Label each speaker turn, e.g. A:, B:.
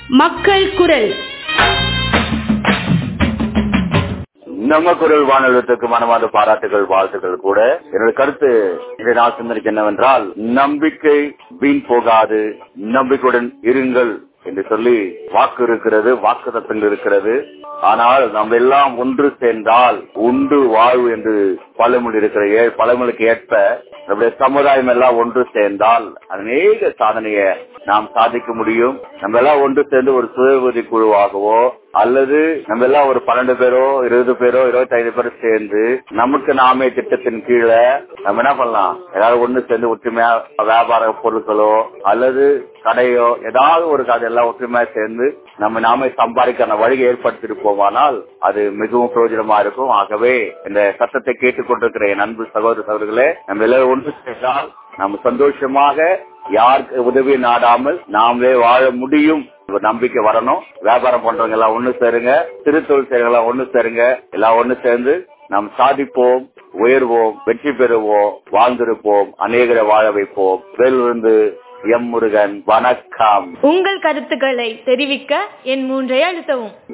A: மக்கள் குரல்
B: நம்ம குரல் வானொலியத்துக்கு மனமார்ந்த பாராட்டுகள் வாழ்த்துக்கள் கூட என்னோட கருத்து இன்றைய நாள் சிந்தனைக்கு என்னவென்றால் நம்பிக்கை வீண் போகாது நம்பிக்கையுடன் இருங்கள் என்று சொல்லி வாக்கு இருக்கிறது வாக்கு தத்தங்கள் இருக்கிறது ஆனால் நம்ம எல்லாம் ஒன்று சேர்ந்தால் உண்டு வாழ்வு என்று பழமொழி இருக்கிற ஏ- பழமொழிக்கு ஏற்ப நம்முடைய சமுதாயம் எல்லாம் ஒன்று சேர்ந்தால் அநேக சாதனையை நாம் சாதிக்க முடியும் நம்ம எல்லாம் ஒன்று சேர்ந்து ஒரு சுய உதவி குழுவாகவோ அல்லது நம்ம எல்லாம் ஒரு பன்னெண்டு பேரோ இருபது பேரோ இருபத்தி ஐந்து பேரோ சேர்ந்து நமக்கு நாமே திட்டத்தின் கீழே நம்ம என்ன பண்ணலாம் ஏதாவது ஒண்ணு சேர்ந்து ஒற்றுமையா வியாபார பொருட்களோ அல்லது கடையோ ஏதாவது ஒரு கதையெல்லாம் ஒற்றுமையா சேர்ந்து நம்ம நாமே சம்பாதிக்கிற வழியை ஏற்படுத்திட்டு போவானால் அது மிகவும் பிரயோஜனமா இருக்கும் ஆகவே இந்த சத்தத்தை கேட்டுக்கொண்டிருக்கிற என் அன்பு சகோதர சகோதரர்களே நம்ம எல்லாரும் ஒன்று சேர்ந்தால் நம்ம சந்தோஷமாக யாருக்கு உதவி நாடாமல் நாமளே வாழ முடியும் ஒரு நம்பிக்கை வரணும் வியாபாரம் பண்றவங்க எல்லாம் ஒண்ணு சேருங்க சிறு தொழில் செய்றவங்க எல்லாம் ஒண்ணு சேருங்க எல்லாம் ஒண்ணு சேர்ந்து நாம் சாதிப்போம் உயர்வோம் வெற்றி பெறுவோம் வாழ்ந்திருப்போம் அநேகரை வாழ வைப்போம் வேலிருந்து எம் முருகன் வணக்கம்
A: உங்கள் கருத்துக்களை தெரிவிக்க என் மூன்றை அழுத்தவும்